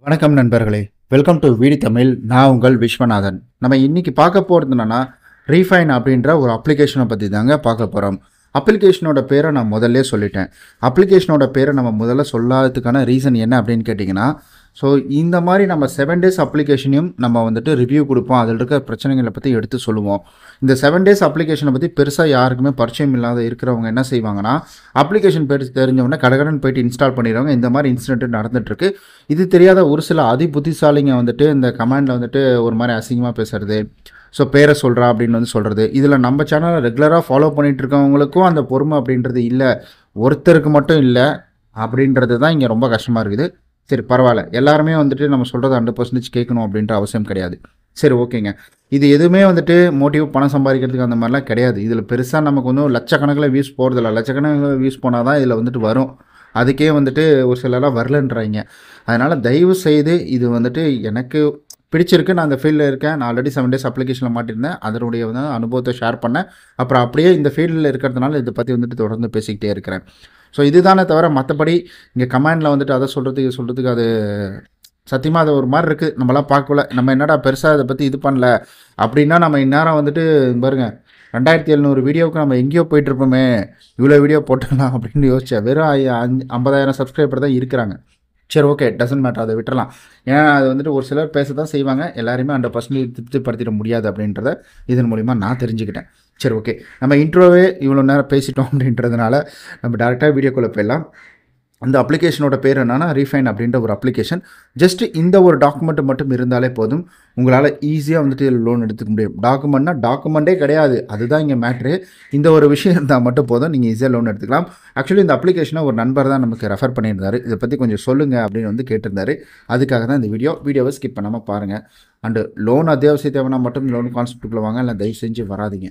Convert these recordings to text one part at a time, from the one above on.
வணக்கம் நண்பர்களே welcome to வீடி Tamil நான் உங்கள் விஸ்வநாதன் நம்ம இன்னைக்கு பார்க்க போகிறது என்னன்னா ரீஃபைன் அப்படின்ற ஒரு அப்ளிகேஷனை பற்றி தாங்க பார்க்க போகிறோம் அப்ளிகேஷனோட பேரை நான் முதல்ல சொல்லிட்டேன் அப்ளிகேஷனோட பேரை நம்ம முதல்ல சொல்லாததுக்கான ரீசன் என்ன அப்படின்னு கேட்டிங்கன்னா ஸோ இந்த மாதிரி நம்ம செவன் டேஸ் அப்ளிகேஷனையும் நம்ம வந்துட்டு ரிவ்யூ கொடுப்போம் அதில் இருக்க பிரச்சனைகளை பற்றி எடுத்து சொல்லுவோம் இந்த செவன் டேஸ் அப்ளிகேஷனை பற்றி பெருசாக யாருக்குமே பரிச்சயம் இல்லாத இருக்கிறவங்க என்ன செய்வாங்கன்னா அப்ளிகேஷன் பேர் தெரிஞ்சவொடனே கடகடன் போயிட்டு இன்ஸ்டால் பண்ணிடுவாங்க இந்த மாதிரி இன்சிடென்ட் நடந்துட்டுருக்கு இது தெரியாத ஒரு சில அதி புத்திசாலிங்க வந்துட்டு இந்த கமாண்டில் வந்துட்டு ஒரு மாதிரி அசிங்கமாக பேசுறது ஸோ பேரை சொல்கிறா அப்படின்னு வந்து சொல்கிறது இதில் நம்ம சேனலை ரெகுலராக ஃபாலோ பண்ணிட்டு இருக்கவங்களுக்கும் அந்த பொறுமை அப்படின்றது இல்லை ஒருத்தருக்கு மட்டும் இல்லை அப்படின்றது தான் இங்கே ரொம்ப கஷ்டமாக இருக்குது சரி பரவாயில்ல எல்லாருமே வந்துட்டு நம்ம சொல்கிறது ஹண்ட்ரட் பர்சன்டேஜ் கேட்கணும் அப்படின்ற அவசியம் கிடையாது சரி ஓகேங்க இது எதுவுமே வந்துட்டு மோட்டிவ் பணம் சம்பாதிக்கிறதுக்கு அந்த மாதிரிலாம் கிடையாது இதில் பெருசாக நமக்கு வந்து லட்சக்கணக்கில் வியூஸ் போகிறதில்ல லட்சக்கணக்கில் வியூஸ் போனால் தான் இதில் வந்துட்டு வரும் அதுக்கே வந்துட்டு ஒரு சிலர்லாம் வரலன்றாங்க அதனால் தயவு செய்து இது வந்துட்டு எனக்கு பிடிச்சிருக்கு நான் அந்த ஃபீல்டில் இருக்கேன் நான் ஆல்ரெடி செவன் டேஸ் அப்ளிகேஷனில் மாட்டியிருந்தேன் அதனுடைய வந்து அனுபவத்தை ஷேர் பண்ணேன் அப்புறம் அப்படியே இந்த ஃபீல்டில் இருக்கிறதுனால இதை பற்றி வந்துட்டு தொடர்ந்து பேசிக்கிட்டே இருக்கிறேன் ஸோ இதுதானே தவிர மற்றபடி இங்கே கமெண்டில் வந்துட்டு அதை சொல்கிறதுக்கு இது சொல்கிறதுக்கு அது சத்தியமாக அது ஒரு மாதிரி இருக்குது நம்மளாம் பார்க்கல நம்ம என்னடா பெருசாக இதை பற்றி இது பண்ணல அப்படின்னா நம்ம இந்நேரம் வந்துட்டு பாருங்க ரெண்டாயிரத்தி எழுநூறு வீடியோவுக்கு நம்ம எங்கேயோ போயிட்டுருப்போமே இவ்வளோ வீடியோ போட்டுடலாம் அப்படின்னு யோசிச்சேன் வெறும் ஐ- அஞ்சு ஐம்பதாயிரம் சப்ஸ்கிரைபர் தான் இருக்கிறாங்க சரி ஓகே டசன் மேட்டர் அதை விட்டுறலாம் ஏன்னா அது வந்துட்டு ஒரு சிலர் பேச தான் செய்வாங்க எல்லாருமே ஹண்ட்ரட் பர்சன்டேஜ் திருப்திப்படுத்திட முடியாது அப்படின்றத இதன் மூலிமா நான் தெரிஞ்சுக்கிட்டேன் சரி ஓகே நம்ம இன்ட்ரோவே இவ்வளோ நேரம் பேசிட்டோம் அப்படின்றதுனால நம்ம டேரெக்டாக வீடியோக்குள்ளே போயிடலாம் அந்த அப்ளிகேஷனோட பேர் என்னன்னா ரீஃபைன் அப்படின்ற ஒரு அப்ளிகேஷன் ஜஸ்ட் இந்த ஒரு டாக்குமெண்ட் மட்டும் இருந்தாலே போதும் உங்களால் ஈஸியாக வந்துட்டு இதில் லோன் எடுத்துக்க முடியும் டாக்குமெண்ட்னா டாக்குமெண்ட்டே கிடையாது அதுதான் இங்கே மேட்ரு இந்த ஒரு விஷயம் இருந்தால் மட்டும் போதும் நீங்கள் ஈஸியாக லோன் எடுத்துக்கலாம் ஆக்சுவலி இந்த அப்ளிகேஷனை ஒரு நண்பர் தான் நமக்கு ரெஃபர் பண்ணியிருந்தாரு இதை பற்றி கொஞ்சம் சொல்லுங்கள் அப்படின்னு வந்து கேட்டிருந்தாரு அதுக்காக தான் இந்த வீடியோ வீடியோவை ஸ்கிப் பண்ணாமல் பாருங்கள் அண்டு லோன் அத்தியாவசிய தேவைன்னா மட்டும் லோன் கான்செப்ட்டுக்குள்ள வாங்க இல்லை தயவு செஞ்சு வராதீங்க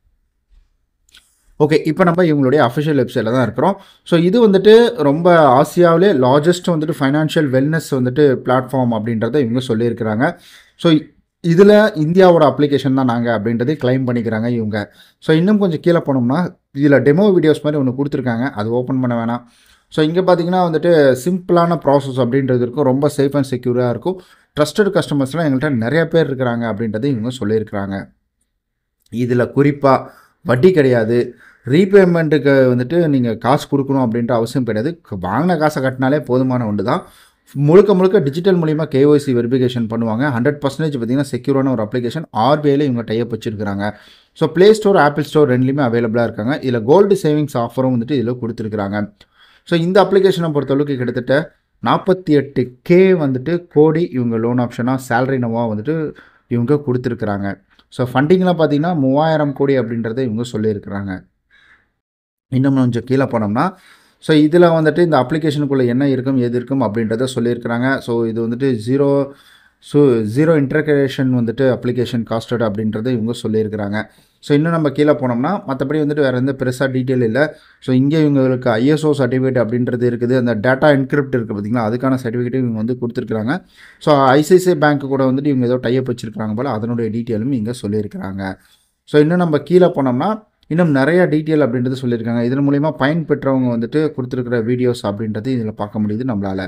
ஓகே இப்போ நம்ம இவங்களுடைய அஃபிஷியல் வெப்சைட்டில் தான் இருக்கிறோம் ஸோ இது வந்துட்டு ரொம்ப ஆசியாவிலே லார்ஜஸ்ட் வந்துட்டு ஃபைனான்ஷியல் வெல்னஸ் வந்துட்டு பிளாட்ஃபார்ம் அப்படின்றத இவங்க சொல்லியிருக்கிறாங்க ஸோ இதில் இந்தியாவோட அப்ளிகேஷன் தான் நாங்கள் அப்படின்றதை கிளைம் பண்ணிக்கிறாங்க இவங்க ஸோ இன்னும் கொஞ்சம் கீழே போனோம்னா இதில் டெமோ வீடியோஸ் மாதிரி ஒன்று கொடுத்துருக்காங்க அது ஓப்பன் பண்ண வேணாம் ஸோ இங்கே பார்த்தீங்கன்னா வந்துட்டு சிம்பிளான ப்ராசஸ் அப்படின்றது இருக்கும் ரொம்ப சேஃப் அண்ட் செக்யூராக இருக்கும் ட்ரஸ்டட் கஸ்டமர்ஸ்லாம் எங்கள்கிட்ட நிறைய பேர் இருக்கிறாங்க அப்படின்றத இவங்க சொல்லியிருக்கிறாங்க இதில் குறிப்பாக வட்டி கிடையாது ரீபேமெண்ட்டுக்கு வந்துட்டு நீங்கள் காசு கொடுக்கணும் அப்படின்ற அவசியம் கிடையாது வாங்கின காசை கட்டினாலே போதுமான ஒன்று தான் முழுக்க முழுக்க டிஜிட்டல் மூலிமா கேஒய்சி வெரிஃபிகேஷன் பண்ணுவாங்க ஹண்ட்ரட் பர்சன்டேஜ் பார்த்தீங்கன்னா செக்யூரான ஒரு அப்ளிகேஷன் ஆர்பிஐல இவங்க டைப் வச்சிருக்காங்க so play store Apple store ரெண்டுலேயுமே அவைலபிளாக இருக்காங்க இதில் கோல்டு சேவிங்ஸ் ஆஃபரும் வந்துட்டு இதில் கொடுத்துருக்குறாங்க ஸோ இந்த அப்ளிகேஷனை பொறுத்தளவுக்கு கிட்டத்தட்ட நாற்பத்தி எட்டு கே வந்துட்டு கோடி இவங்க லோன் ஆப்ஷனாக சேலரி நோவாக வந்துட்டு இவங்க கொடுத்துருக்குறாங்க ஸோ ஃபண்டிங்லாம் பார்த்தீங்கன்னா மூவாயிரம் கோடி அப்படின்றத இவங்க சொல்லியிருக்கிறாங்க இன்னும் கொஞ்சம் கீழே போனோம்னா ஸோ இதில் வந்துட்டு இந்த அப்ளிகேஷனுக்குள்ளே என்ன இருக்கும் எது இருக்கும் அப்படின்றத சொல்லியிருக்கிறாங்க ஸோ இது வந்துட்டு ஜீரோ ஸோ ஜீரோ இன்டர்கிரேஷன் வந்துட்டு அப்ளிகேஷன் காஸ்டட் அப்படின்றத இவங்க சொல்லியிருக்கிறாங்க ஸோ இன்னும் நம்ம கீழே போனோம்னா மற்றபடி வந்துட்டு வேறு எந்த பெருசாக டீட்டெயில் இல்லை ஸோ இங்கே இவங்களுக்கு ஐஎஸ்ஓ சர்டிஃபிகேட் அப்படின்றது இருக்குது அந்த டேட்டா என்கிரிப்ட் இருக்குது பார்த்தீங்களா அதுக்கான சர்டிஃபிகேட்டும் இவங்க வந்து கொடுத்துருக்குறாங்க ஸோ ஐசிஐசிஐ பேங்க் கூட வந்துட்டு இவங்க ஏதோ டைப் வச்சிருக்காங்க போல் அதனுடைய டீட்டெயிலும் இங்கே சொல்லியிருக்கிறாங்க ஸோ இன்னும் நம்ம கீழே போனோம்னா இன்னும் நிறைய டீட்டெயில் அப்படின்றது சொல்லியிருக்காங்க இதன் மூலிமா பயன் பெற்றவங்க வந்துட்டு கொடுத்துருக்கிற வீடியோஸ் அப்படின்றது இதில் பார்க்க முடியுது நம்மளால்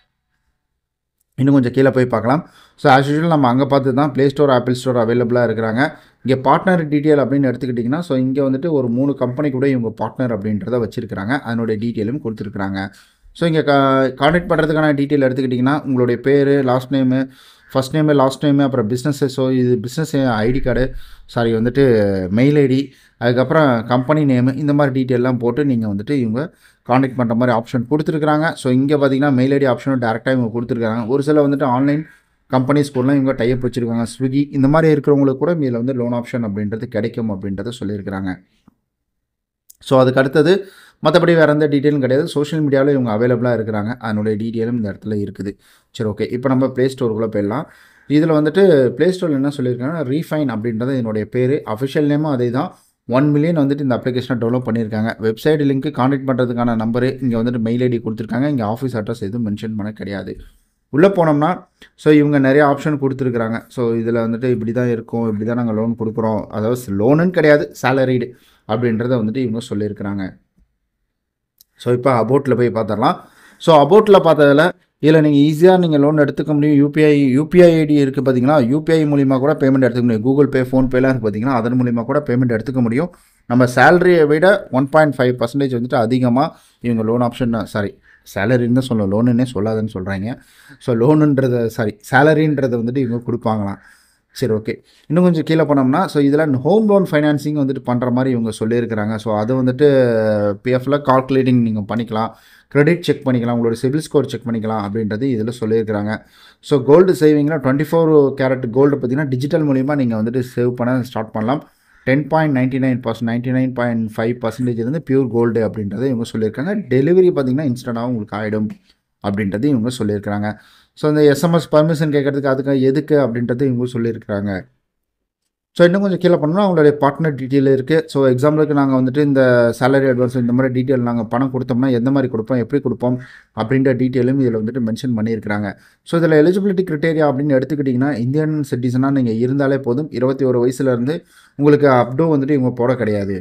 இன்னும் கொஞ்சம் கீழே போய் பார்க்கலாம் ஸோ ஆஸ் யூஷுவல் நம்ம அங்கே பார்த்து தான் ப்ளே ஸ்டோர் ஆப்பிள் ஸ்டோர் அவைலபிளாக இருக்கிறாங்க இங்கே பார்ட்னர் டீட்டெயில் அப்படின்னு எடுத்துக்கிட்டிங்கன்னா ஸோ இங்கே வந்துட்டு ஒரு மூணு கம்பெனி கூட இவங்க பார்ட்னர் அப்படின்றத வச்சுருக்கிறாங்க அதனுடைய டீட்டெயிலும் கொடுத்துருக்குறாங்க ஸோ இங்கே கா கான்டெக்ட் பண்ணுறதுக்கான டீட்டெயில் எடுத்துக்கிட்டிங்கன்னா உங்களுடைய பேர் last name first name last name அப்புறம் பிஸ்னஸ் ஸோ இது பிஸ்னஸ் ஐடி கார்டு சாரி வந்துட்டு மெயில் ஐடி அதுக்கப்புறம் கம்பெனி நேமு இந்த மாதிரி டீட்டெயிலாம் போட்டு நீங்கள் வந்துட்டு இவங்க காண்டாக்ட் பண்ணுற மாதிரி ஆப்ஷன் கொடுத்துருக்குறாங்க ஸோ இங்கே பார்த்தீங்கன்னா மெயில் ஐடி ஆப்ஷனும் டேரெக்டாக இவங்க கொடுத்துருக்காங்க ஒரு சில வந்துட்டு ஆன்லைன் கம்பெனிஸ் கூடலாம் இவங்க டைப் வச்சுருக்காங்க ஸ்விக்கி இந்த மாதிரி இருக்கிறவங்களுக்கு கூட இதில் வந்து லோன் ஆப்ஷன் அப்படின்றது கிடைக்கும் அப்படின்றத சொல்லியிருக்கிறாங்க ஸோ அதுக்கு அடுத்தது மற்றபடி வேறு எந்த டீட்டெயிலும் கிடையாது சோஷியல் மீடியாவில் இவங்க அவைலபிளாக இருக்கிறாங்க அதனுடைய டீட்டெயிலும் இந்த இடத்துல இருக்குது சரி ஓகே இப்போ நம்ம ப்ளே ஸ்டோருக்குள்ளே போயிடலாம் இதில் வந்துட்டு ப்ளே ஸ்டோரில் என்ன சொல்லியிருக்காங்கன்னா ரீஃபைன் அப்படின்றது என்னுடைய பேர் அஃபிஷியல் நேமும் அதே தான் ஒன் மில்லியன் வந்துட்டு இந்த அப்ளிகேஷனை டெவலப் பண்ணியிருக்காங்க வெப்சைட் லிங்க்கு காண்டாக்ட் பண்ணுறதுக்கான நம்பரு இங்கே வந்துட்டு மெயில் ஐடி கொடுத்துருக்காங்க இங்கே ஆஃபீஸ் அட்ரஸ் எதுவும் மென்ஷன் பண்ண கிடையாது உள்ளே போனோம்னா ஸோ இவங்க நிறைய ஆப்ஷன் கொடுத்துருக்குறாங்க ஸோ இதில் வந்துட்டு இப்படி தான் இருக்கும் இப்படி தான் நாங்கள் லோன் கொடுக்குறோம் அதாவது லோனுன்னு கிடையாது சேலரிடு அப்படின்றத வந்துட்டு இவங்க சொல்லியிருக்கிறாங்க ஸோ இப்போ அபோட்டில் போய் பார்த்துடலாம் ஸோ அபோட்டில் பார்த்ததில் இதில் நீங்கள் ஈஸியாக நீங்கள் லோன் எடுத்துக்க முடியும் யூபிஐ யூபிஐ ஐடி இருக்குது பார்த்தீங்களா யூபிஐ மூலிமா கூட பேமெண்ட் எடுத்துக்க முடியும் கூகுள் பே ஃபோன்பேலாம் இருக்குது பார்த்தீங்கன்னா அதன் மூலிமா கூட பேமெண்ட் எடுத்துக்க முடியும் நம்ம சேலரியை விட ஒன் பாயிண்ட் ஃபைவ் பர்சன்டேஜ் வந்துட்டு அதிகமாக இவங்க லோன் ஆப்ஷன் சாரி சேலரின்னு தான் சொல்லணும் லோனுன்னே சொல்லாதுன்னு சொல்கிறாங்க ஸோ லோனுன்றதை சாரி சேலரின்றதை வந்துட்டு இவங்க கொடுப்பாங்களாம் சரி ஓகே இன்னும் கொஞ்சம் கீழே போனோம்னா ஸோ இதில் ஹோம் லோன் ஃபைனான்சிங் வந்துட்டு பண்ணுற மாதிரி இவங்க சொல்லியிருக்கிறாங்க ஸோ அது வந்துட்டு பிஎஃப்ல கால்குலேட்டிங் நீங்கள் பண்ணிக்கலாம் கிரெடிட் செக் பண்ணிக்கலாம் உங்களோட சிபில் ஸ்கோர் செக் பண்ணிக்கலாம் அப்படின்றது இதில் சொல்லியிருக்கிறாங்க ஸோ கோல்டு சேவிங்கில் டுவெண்ட்டி ஃபோர் கேரட் கோல்டு பார்த்தீங்கன்னா டிஜிட்டல் மூலிமா நீங்கள் வந்துட்டு சேவ் பண்ண ஸ்டார்ட் பண்ணலாம் ten point ninety nine percent ninety nine point five percentage வந்து பியூர் கோல்டு அப்படின்றத இவங்க சொல்லியிருக்காங்க டெலிவரி பார்த்தீங்கன்னா இன்ஸ்டண்ட்டாகவும் உங்களுக்கு ஆகிடும் அப்படின்றது இவங்க சொல்லியிருக்கிறாங்க ஸோ இந்த எஸ்எம்எஸ் பர்மிஷன் கேட்கறதுக்கு அதுக்கு எதுக்கு அப்படின்றது இவங்க சொல்லியிருக்கிறாங்க ஸோ இன்னும் கொஞ்சம் கீழே பண்ணோம்னா அவங்களுடைய பார்ட்னர் டீட்டெயில் இருக்குது ஸோ எக்ஸாம்பிளுக்கு நாங்கள் வந்துட்டு இந்த சேலரி அட்வான்ஸ் இந்த மாதிரி டீட்டெயில் நாங்கள் பணம் கொடுத்தோம்னா எந்த மாதிரி கொடுப்போம் எப்படி கொடுப்போம் அப்படின்ற டீட்டெயிலும் இதில் வந்துட்டு மென்ஷன் பண்ணியிருக்கிறாங்க ஸோ இதில் எலிஜிபிலிட்டி கிரிட்டேரியா அப்படின்னு எடுத்துக்கிட்டிங்கன்னா இந்தியன் சிட்டிசனாக நீங்கள் இருந்தாலே போதும் இருபத்தி ஒரு வயசுலேருந்து உங்களுக்கு அப்டோ வந்துட்டு இவங்க போட கிடையாது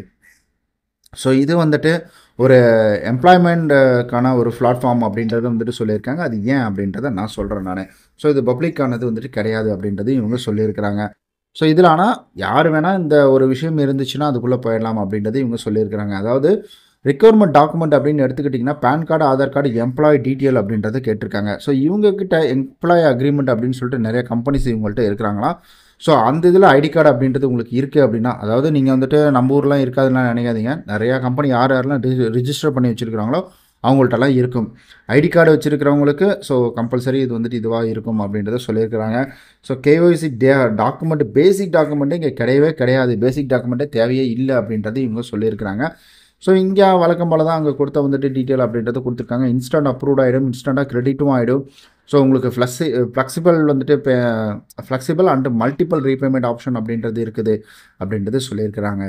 ஸோ இது வந்துட்டு ஒரு எம்ப்ளாய்மெண்ட்டுக்கான ஒரு பிளாட்ஃபார்ம் அப்படின்றத வந்துட்டு சொல்லியிருக்காங்க அது ஏன் அப்படின்றத நான் சொல்கிறேன் நான் ஸோ இது பப்ளிக்கானது வந்துட்டு கிடையாது அப்படின்றது இவங்க சொல்லியிருக்கிறாங்க ஸோ இதில் ஆனால் யார் வேணால் இந்த ஒரு விஷயம் இருந்துச்சுன்னா அதுக்குள்ளே போயிடலாம் அப்படின்றது இவங்க சொல்லியிருக்கிறாங்க அதாவது ரெக்யர்மெண்ட் டாக்குமெண்ட் அப்படின்னு எடுத்துக்கிட்டிங்கன்னா PAN card Aadhaar card employ detail அப்படின்றத கேட்டிருக்காங்க ஸோ இவங்கக்கிட்ட எம்ப்ளாய் அக்ரிமெண்ட் அப்படின்னு சொல்லிட்டு நிறைய கம்பெனிஸ் இவங்கள்ட்ட இருக்கிறாங்களா ஸோ அந்த இதில் ஐடி கார்டு அப்படின்றது உங்களுக்கு இருக்குது அப்படின்னா அதாவது நீங்கள் வந்துட்டு நம்ம ஊர்லாம் இருக்காதுலாம் நினைக்காதீங்க நிறையா கம்பெனி யார் யாரெல்லாம் ரிஜிஸ்டர் பண்ணி வச்சுருக்கிறாங்களோ அவங்கள்ட்டலாம் இருக்கும் ஐடி கார்டு வச்சுருக்கிறவங்களுக்கு ஸோ கம்பல்சரி இது வந்துட்டு இதுவாக இருக்கும் அப்படின்றத சொல்லியிருக்கிறாங்க ஸோ கேஒய்சி டே டாக்குமெண்ட் பேசிக் டாக்குமெண்ட்டு இங்கே கிடையவே கிடையாது பேசிக் டாக்குமெண்ட்டே தேவையே இல்லை அப்படின்றது இவங்க சொல்லியிருக்கிறாங்க ஸோ இங்கே வழக்கம் போல தான் அங்கே கொடுத்த வந்துட்டு டீட்டெயில் அப்படின்றத கொடுத்துருக்காங்க இன்ஸ்டன்ட் அப்ரூவ்ட் ஆகிடும் இன்ஸ்டண்ட்டாக கிரெடிட்டும் ஆகிடும் ஸோ உங்களுக்கு ஃப்ளெக்ஸி ஃப்ளெக்சிபிள் வந்துட்டு இப்போ flexible and multiple repayment option அப்படின்றது இருக்குது அப்படின்றது சொல்லியிருக்கிறாங்க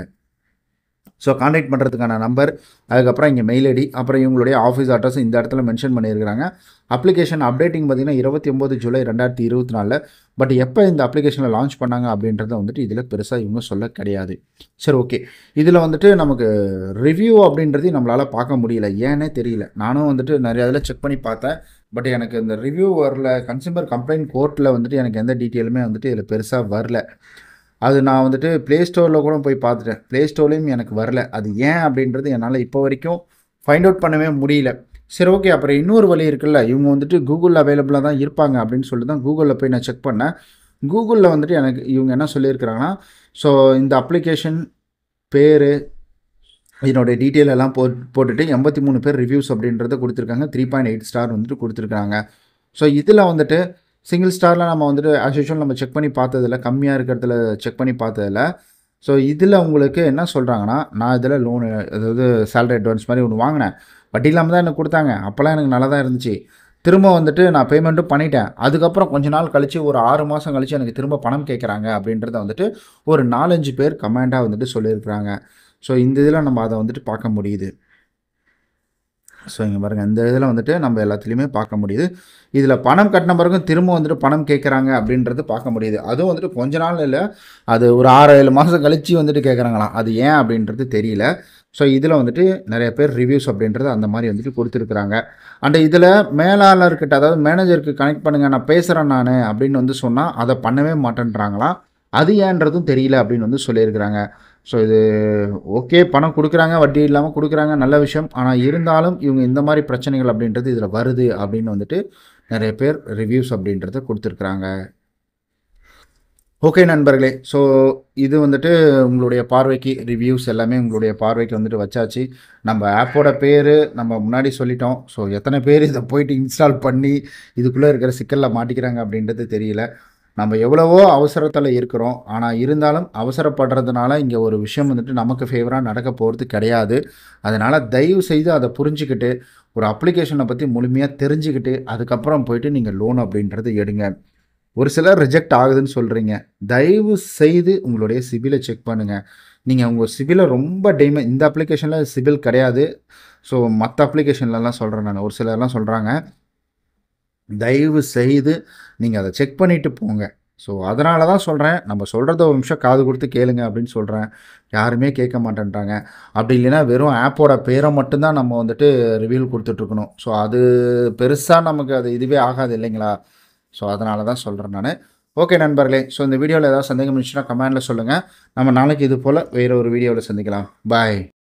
ஸோ காண்டாக்ட் பண்ணுறதுக்கான நம்பர் அதுக்கப்புறம் இங்கே மெயில் ஐடி அப்புறம் இவங்களுடைய ஆஃபீஸ் அட்ரஸ் இந்த இடத்துல மென்ஷன் பண்ணியிருக்கிறாங்க அப்ளிகேஷன் அப்டேட்டிங் பார்த்தீங்கன்னா இருபத்தி ஒம்பது ஜூலை ரெண்டாயிரத்தி இருபத்தி நாலில் பட் எப்போ இந்த அப்ளிகேஷனை லான்ச் பண்ணாங்க அப்படின்றத வந்துட்டு இதில் பெருசாக இவங்க சொல்ல கிடையாது சரி ஓகே இதில் வந்துட்டு நமக்கு ரிவ்யூ அப்படின்றதையும் நம்மளால் பார்க்க முடியல ஏன்னே தெரியல நானும் வந்துட்டு நிறைய இதில் செக் பண்ணி பார்த்தேன் பட் எனக்கு இந்த ரிவ்யூ வரல கன்சியூமர் கம்ப்ளைண்ட் கோர்ட்டில் வந்துட்டு எனக்கு எந்த டீட்டெயிலுமே வந்துட்டு இதில் பெருசாக வரல அது நான் வந்துட்டு ப்ளே ஸ்டோரில் கூட போய் பார்த்துட்டேன் ப்ளே ஸ்டோர்லேயும் எனக்கு வரல அது ஏன் அப்படின்றது என்னால் இப்போ வரைக்கும் ஃபைண்ட் அவுட் பண்ணவே முடியல சரி ஓகே அப்புறம் இன்னொரு வழி இருக்குல்ல இவங்க வந்துட்டு கூகுளில் அவைலபிளாக தான் இருப்பாங்க அப்படின்னு சொல்லிட்டு தான் கூகுளில் போய் நான் செக் பண்ணேன் கூகுளில் வந்துட்டு எனக்கு இவங்க என்ன சொல்லியிருக்கிறாங்கன்னா ஸோ இந்த அப்ளிகேஷன் பேர் இதனுடைய டீட்டெயில் எல்லாம் போ போட்டுட்டு எண்பத்தி மூணு பேர் ரிவ்யூஸ் அப்படின்றத கொடுத்துருக்காங்க த்ரீ பாயிண்ட் எயிட் ஸ்டார் வந்துட்டு கொடுத்துருக்காங்க ஸோ இதில் வந்துட்டு சிங்கிள் ஸ்டாரில் நம்ம வந்துட்டு ஆஸ் யூஷுவல் நம்ம செக் பண்ணி பார்த்ததில்ல கம்மியாக இருக்கிறதுல செக் பண்ணி பார்த்ததில்ல ஸோ இதில் உங்களுக்கு என்ன சொல்கிறாங்கன்னா நான் இதில் லோனு அதாவது சேலரி அட்வான்ஸ் மாதிரி ஒன்று வாங்கினேன் வட்டி இல்லாமல் தான் எனக்கு கொடுத்தாங்க அப்போல்லாம் எனக்கு நல்லா தான் இருந்துச்சு திரும்ப வந்துட்டு நான் பேமெண்ட்டும் பண்ணிட்டேன் அதுக்கப்புறம் கொஞ்ச நாள் கழித்து ஒரு ஆறு மாதம் கழித்து எனக்கு திரும்ப பணம் கேட்குறாங்க அப்படின்றத வந்துட்டு ஒரு நாலஞ்சு பேர் கமெண்டாக வந்துட்டு சொல்லியிருக்கிறாங்க ஸோ இந்த இதில் நம்ம அதை வந்துட்டு பார்க்க முடியுது ஸோ இங்கே பாருங்கள் இந்த இதில் வந்துட்டு நம்ம எல்லாத்துலேயுமே பார்க்க முடியுது இதில் பணம் கட்டின பிறகும் திரும்ப வந்துட்டு பணம் கேட்குறாங்க அப்படின்றது பார்க்க முடியுது அதுவும் வந்துட்டு கொஞ்ச நாள் இல்லை அது ஒரு ஆறு ஏழு மாதம் கழித்து வந்துட்டு கேட்குறாங்களாம் அது ஏன் அப்படின்றது தெரியல ஸோ இதில் வந்துட்டு நிறைய பேர் ரிவ்யூஸ் அப்படின்றது அந்த மாதிரி வந்துட்டு கொடுத்துருக்குறாங்க அண்ட் இதில் மேலாளர்கிட்ட அதாவது மேனேஜருக்கு கனெக்ட் பண்ணுங்கள் நான் பேசுகிறேன் நான் அப்படின்னு வந்து சொன்னால் அதை பண்ணவே மாட்டேன்றாங்களாம் அது ஏன்றதும் தெரியல அப்படின்னு வந்து சொல்லியிருக்கிறாங்க ஸோ இது ஓகே பணம் கொடுக்குறாங்க வட்டி இல்லாமல் கொடுக்குறாங்க நல்ல விஷயம் ஆனால் இருந்தாலும் இவங்க இந்த மாதிரி பிரச்சனைகள் அப்படின்றது இதில் வருது அப்படின்னு வந்துட்டு நிறைய பேர் ரிவ்யூஸ் அப்படின்றத கொடுத்துருக்குறாங்க ஓகே நண்பர்களே ஸோ இது வந்துட்டு உங்களுடைய பார்வைக்கு ரிவ்யூஸ் எல்லாமே உங்களுடைய பார்வைக்கு வந்துட்டு வச்சாச்சு நம்ம ஆப்போட பேர் நம்ம முன்னாடி சொல்லிட்டோம் ஸோ எத்தனை பேர் இதை போயிட்டு இன்ஸ்டால் பண்ணி இதுக்குள்ளே இருக்கிற சிக்கலில் மாட்டிக்கிறாங்க அப்படின்றது தெரியல நம்ம எவ்வளவோ அவசரத்தில் இருக்கிறோம் ஆனால் இருந்தாலும் அவசரப்படுறதுனால இங்கே ஒரு விஷயம் வந்துட்டு நமக்கு ஃபேவராக நடக்க போகிறது கிடையாது அதனால் தயவு செய்து அதை புரிஞ்சுக்கிட்டு ஒரு அப்ளிகேஷனை பற்றி முழுமையாக தெரிஞ்சுக்கிட்டு அதுக்கப்புறம் போயிட்டு நீங்கள் லோன் அப்படின்றது எடுங்க ஒரு சிலர் ரிஜெக்ட் ஆகுதுன்னு சொல்கிறீங்க தயவு செய்து உங்களுடைய சிபிலை செக் பண்ணுங்கள் நீங்கள் உங்கள் சிபிலை ரொம்ப டேமே இந்த அப்ளிகேஷனில் சிபில் கிடையாது ஸோ மற்ற அப்ளிகேஷன்லலாம் சொல்கிறேன் நான் ஒரு சிலர்லாம் சொல்கிறாங்க தயவு செய்து நீங்கள் அதை செக் பண்ணிவிட்டு போங்க ஸோ அதனால தான் சொல்கிறேன் நம்ம சொல்கிறத ஒரு நிமிஷம் காது கொடுத்து கேளுங்க அப்படின்னு சொல்கிறேன் யாருமே கேட்க மாட்டேன்றாங்க அப்படி இல்லைன்னா வெறும் ஆப்போட பேரை மட்டும்தான் நம்ம வந்துட்டு ரிவ்யூ கொடுத்துட்ருக்கணும் ஸோ அது பெருசாக நமக்கு அது இதுவே ஆகாது இல்லைங்களா ஸோ அதனால தான் சொல்கிறேன் நான் ஓகே நண்பர்களே ஸோ இந்த வீடியோவில் ஏதாவது சந்தேகம் இருந்துச்சுன்னா கமெண்டில் சொல்லுங்கள் நம்ம நாளைக்கு இது போல் வேறு ஒரு வீடியோவில் சந்திக்கலாம் பாய்